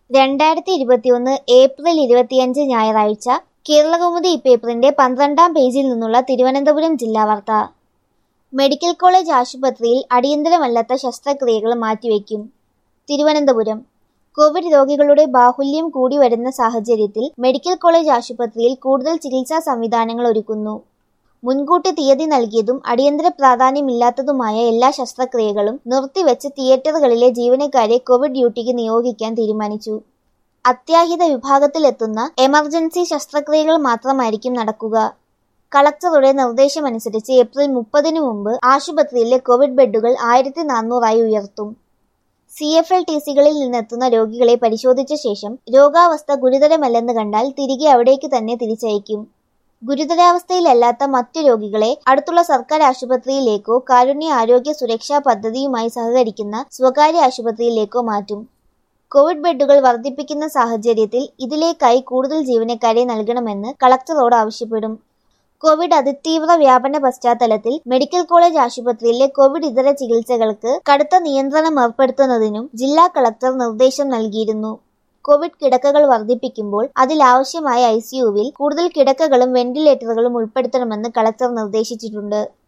രണ്ടായിരത്തി ഇരുപത്തിയൊന്ന് ഏപ്രിൽ ഇരുപത്തിയഞ്ച് ഞായറാഴ്ച കേരളകൗമുദി പേപ്പറിന്റെ പന്ത്രണ്ടാം പേജിൽ നിന്നുള്ള തിരുവനന്തപുരം ജില്ലാ വാർത്ത മെഡിക്കൽ കോളേജ് ആശുപത്രിയിൽ അടിയന്തരമല്ലാത്ത ശസ്ത്രക്രിയകൾ മാറ്റിവെക്കും തിരുവനന്തപുരം കോവിഡ് രോഗികളുടെ ബാഹുല്യം കൂടി വരുന്ന സാഹചര്യത്തിൽ മെഡിക്കൽ കോളേജ് ആശുപത്രിയിൽ കൂടുതൽ ചികിത്സാ സംവിധാനങ്ങൾ ഒരുക്കുന്നു മുൻകൂട്ടി തീയതി നൽകിയതും അടിയന്തര പ്രാധാന്യമില്ലാത്തതുമായ എല്ലാ ശസ്ത്രക്രിയകളും നിർത്തിവെച്ച് തിയേറ്ററുകളിലെ ജീവനക്കാരെ കോവിഡ് ഡ്യൂട്ടിക്ക് നിയോഗിക്കാൻ തീരുമാനിച്ചു അത്യാഹിത വിഭാഗത്തിലെത്തുന്ന എമർജൻസി ശസ്ത്രക്രിയകൾ മാത്രമായിരിക്കും നടക്കുക കളക്ടറുടെ നിർദ്ദേശമനുസരിച്ച് ഏപ്രിൽ മുപ്പതിനു മുമ്പ് ആശുപത്രിയിലെ കോവിഡ് ബെഡുകൾ ആയിരത്തി നാനൂറായി ഉയർത്തും സി എഫ് എൽ ടി സികളിൽ നിന്നെത്തുന്ന രോഗികളെ പരിശോധിച്ച ശേഷം രോഗാവസ്ഥ ഗുരുതരമല്ലെന്ന് കണ്ടാൽ തിരികെ അവിടേക്ക് തന്നെ തിരിച്ചയക്കും ഗുരുതരാവസ്ഥയിലല്ലാത്ത മറ്റു രോഗികളെ അടുത്തുള്ള സർക്കാർ ആശുപത്രിയിലേക്കോ കാരുണ്യ ആരോഗ്യ സുരക്ഷാ പദ്ധതിയുമായി സഹകരിക്കുന്ന സ്വകാര്യ ആശുപത്രിയിലേക്കോ മാറ്റും കോവിഡ് ബെഡുകൾ വർദ്ധിപ്പിക്കുന്ന സാഹചര്യത്തിൽ ഇതിലേക്കായി കൂടുതൽ ജീവനക്കാരെ നൽകണമെന്ന് കളക്ടറോട് ആവശ്യപ്പെടും കോവിഡ് അതിതീവ്ര വ്യാപന പശ്ചാത്തലത്തിൽ മെഡിക്കൽ കോളേജ് ആശുപത്രിയിലെ കോവിഡ് ഇതര ചികിത്സകൾക്ക് കടുത്ത നിയന്ത്രണം ഏർപ്പെടുത്തുന്നതിനും ജില്ലാ കളക്ടർ നിർദ്ദേശം നൽകിയിരുന്നു കോവിഡ് കിടക്കകൾ വർദ്ധിപ്പിക്കുമ്പോൾ അതിലാവശ്യമായ ഐസിയുവിൽ കൂടുതൽ കിടക്കകളും വെന്റിലേറ്ററുകളും ഉൾപ്പെടുത്തണമെന്ന് കളക്ടർ നിർദ്ദേശിച്ചിട്ടുണ്ട്